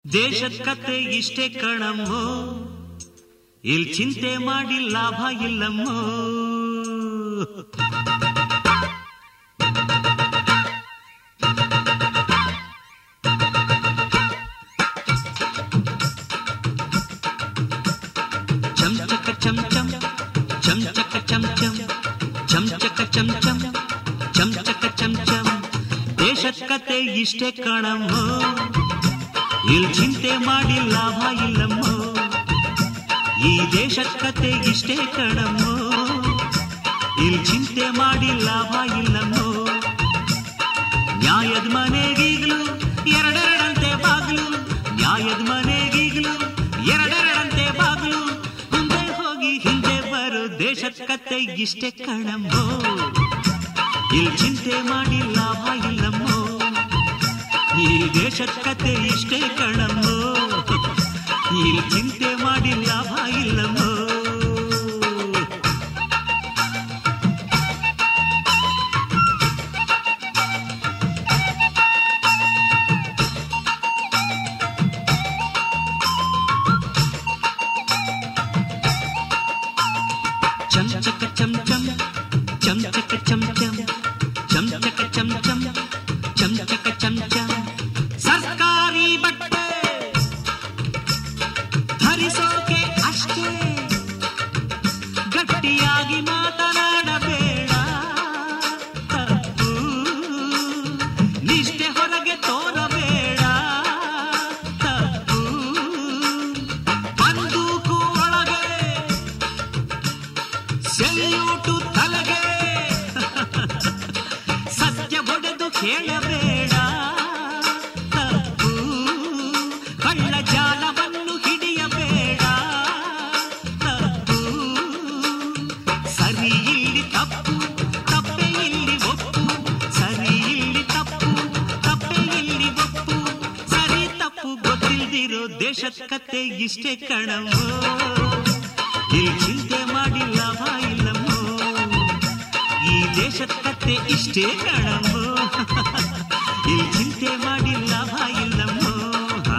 ದೇಶದ ಕತೆ ಇಷ್ಟೇ ಕಣಮ್ಮೋ ಇಲ್ ಚಿಂತೆ ಮಾಡಿ ಲಾಭ ಇಲ್ಲಮ್ಮೋ ಚಮ್ ಚಕ ಚಮ್ ಚಮ್ ಚಮ್ ಚಕ ಚಮ್ ಚಮ್ ಚಮ್ ಚಕ ಚಮ್ ಚಮ್ ಚಮ್ ಚಕ ಚಮ್ ಚಮ್ ದೇಶದ ಕತೆ ಇಷ್ಟೇ ಕಣಮ್ಮೋ ಇಲ್ ಚಿಂತೆ ಮಾಡಿ ಲಾಭ ಇಲ್ಲಮ್ಮೋ ಈ ದೇಶದ ಕತೆ ಇಷ್ಟೇ ಕಣಮ್ಮೋ ಇಲ್ ಚಿಂತೆ ಮಾಡಿ ಲಾಭ ಇಲ್ಲಮ್ಮೋ ನ್ಯಾಯದ ಮನೆಗೀಗ್ಲು ಎರಡೆರಡಂತೆ ಬಾಗ್ಲು ನ್ಯಾಯದ ಮನೆಗೀಗ್ಲು ಎರಡೆರಡಂತೆ ಬಾಗ್ಲು ಮುಂದೆ ಹೋಗಿ ಹಿಂದೆ ಬರೋ ದೇಶದ ಕತೆ ಇಷ್ಟೇ ಕಣಮ್ಮೋ ಇಲ್ ಚಿಂತೆ ಮಾಡಿ ಲಾಭ ಇಲ್ಲಮ್ಮೋ ಈ ದೇಶದ ಕತೆ ಇಷ್ಟೇ ಕಣಮ್ಮೋ ಇಲ್ಲಿ ಚಿಂತೆ ಮಾಡಿ ಲಾಭ ಇಲ್ಲಮ್ಮೋ ಚಮ್ ಚಕ ಚಮ್ ಚಮ್ ಚಮ್ ಚಕ ಚಮ್ ಚಮ್ ಚಮ್ ಚಕ ಚಮ್ ಚಮ್ ಚಮ್ ಚಕ ಚಮ್ ಚಮ್ ಸರ್ಕಾರಿ ಬಟ್ಟೆ ಧರಿಸೋಕೆ ಅಷ್ಟೇ ಗಟ್ಟಿಯಾಗಿ ಮಾತನಾಡಬೇಡ ತಪ್ಪು ನಿಷ್ಠೆ ಹೊರಗೆ ತೋರಬೇಡ ತಪ್ಪು ಬಂದೂಕು ಒಳಗೆ ಸೆಲ್ಯೂಟು ತಲೆಗೆ ಸತ್ಯ ಬೊಡೆದು ಕೇಳಬೇಡ ತಪ್ಪು ಕಳ್ಳ ಜಾಲವನ್ನು ಹಿಡಿಯಬೇಡ ತಪ್ಪು ಸರಿ ಇಲ್ಲಿ ತಪ್ಪು ತಪ್ಪೆ ಇಲ್ಲಿ ಒಪ್ಪು ಸರಿ ಇಲ್ಲಿ ತಪ್ಪು ತಪ್ಪೆ ಇಲ್ಲಿ ಒಪ್ಪು ಸರಿ ತಪ್ಪು ಗೊತ್ತಿಲ್ದಿರೋ ದೇಶದ ಕತೆ ಇಷ್ಟೇ ಕಣವೋ ಇಲ್ಲಿ ಚಿಂತೆ ಮಾಡಿ ಲಾಭ ಇಲ್ಲಮ್ಮೋ ಈ ದೇಶದ ಕತೆ ಇಷ್ಟೇ ಕಣಮ್ಮೋ ಇಲ್ಲಿ ಚಿಂತೆ ಮಾಡಿ ಲಾಭ ಇಲ್ಲಮ್ಮೋ ಹಾ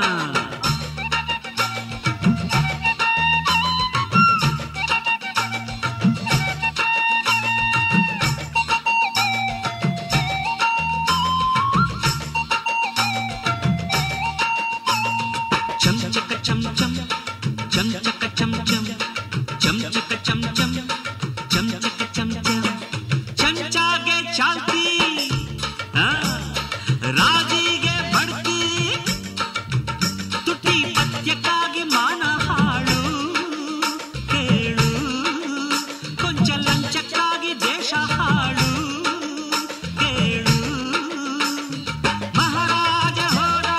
ಚಮ್ ಚಕ ಚಮ್ ಚಮ್ ಚಮ್ ಚಕ ಚಮ್ ಚಮ್ ಚಮ್ ಚಕ ಚಮ್ ಚಮ್ ಚಮ್ ಚಕ ಚಮ್ ಚಮ್ ಚಂಚಾಗೆ ಚಾಲ್ತಿ ಆ, ರಾಜಿಗೆ ಬಡ್ತಿ ತುಟಿ ಪದ್ಯಕ್ಕಾಗಿ ಮಾನ ಹಾಳು ಕೇಳು ಕೊಂಚ ಲಂಚಕ್ಕಾಗಿ ದೇಶ ಹಾಳು ಕೇಳು ಮಹಾರಾಜ ಹೋದ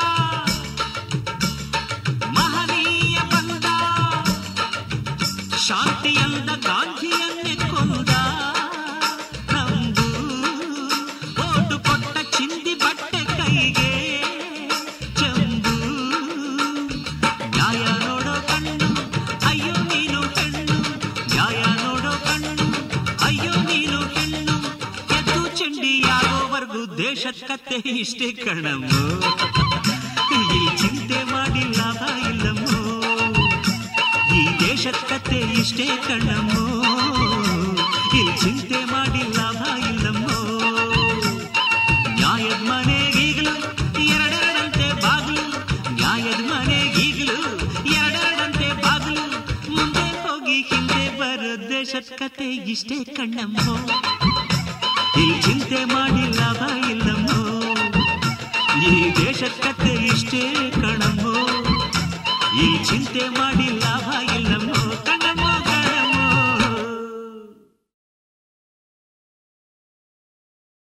ಮಹನೀಯ ಬಂದ ಶಾಂತಿಯಂದ ಗಾಂಧಿಯನ್ನೇ ಕೊಂದ ನಂದು ಓಟು ಕೊಟ್ಟ ಚಿಂದಿ ಬಟ್ಟೆ ಕೈಗೆ ಚಂದು ನ್ಯಾಯ ನೋಡೋ ಕಣ್ಣು ಅಯ್ಯೋ ನೀನು ಹೆಣ್ಣು ನ್ಯಾಯ ನೋಡೋ ಕಣ್ಣು ಅಯ್ಯೋ ನೀನು ಹೆಣ್ಣು ಎದ್ದು ಚಂಡಿಯಾಗೋವರೆಗೂ ದೇಶದ ಕತೆ ಇಷ್ಟೇ ಕಣಮ್ಮೋ ಇಲ್ಲಿ ಚಿಂತೆ ಮಾಡಿ ಲಾಭ ಇಲ್ಲಮ್ಮೋ ಈ ದೇಶದ ಕತೆ ಇಷ್ಟೇ ಕಣ್ಣಮ್ಮೋ ಇಲ್ಲಿ ಚಿಂತೆ ಮಾಡಿ ಲಾಭ ಇಲ್ಲಮ್ಮೋ ನ್ಯಾಯದ ಮನೆಗೀಗಲು ಎರಡೆರಡಂತೆ ಬಾಗಿಲು ನ್ಯಾಯದ ಮನೆಗೀಗಲು ಎರಡೆರಡಂತೆ ಬಾಗಿಲು ಮುಂದೆ ಹೋಗಿ ಹಿಂದೆ ಬರೋ ದೇಶದ ಕತೆ ಇಷ್ಟೇ ಕಣ್ಣಮ್ಮೋ ಇಲ್ಲಿ ಚಿಂತೆ ಮಾಡಿ ಲಾಭ ಇಲ್ಲಮ್ಮೋ ಈ ದೇಶದ ಕತೆ ಇಷ್ಟೇ ಕಣಮ್ಮೋ ಈ ಚಿಂತೆ ಮಾಡಿಲ್ಲ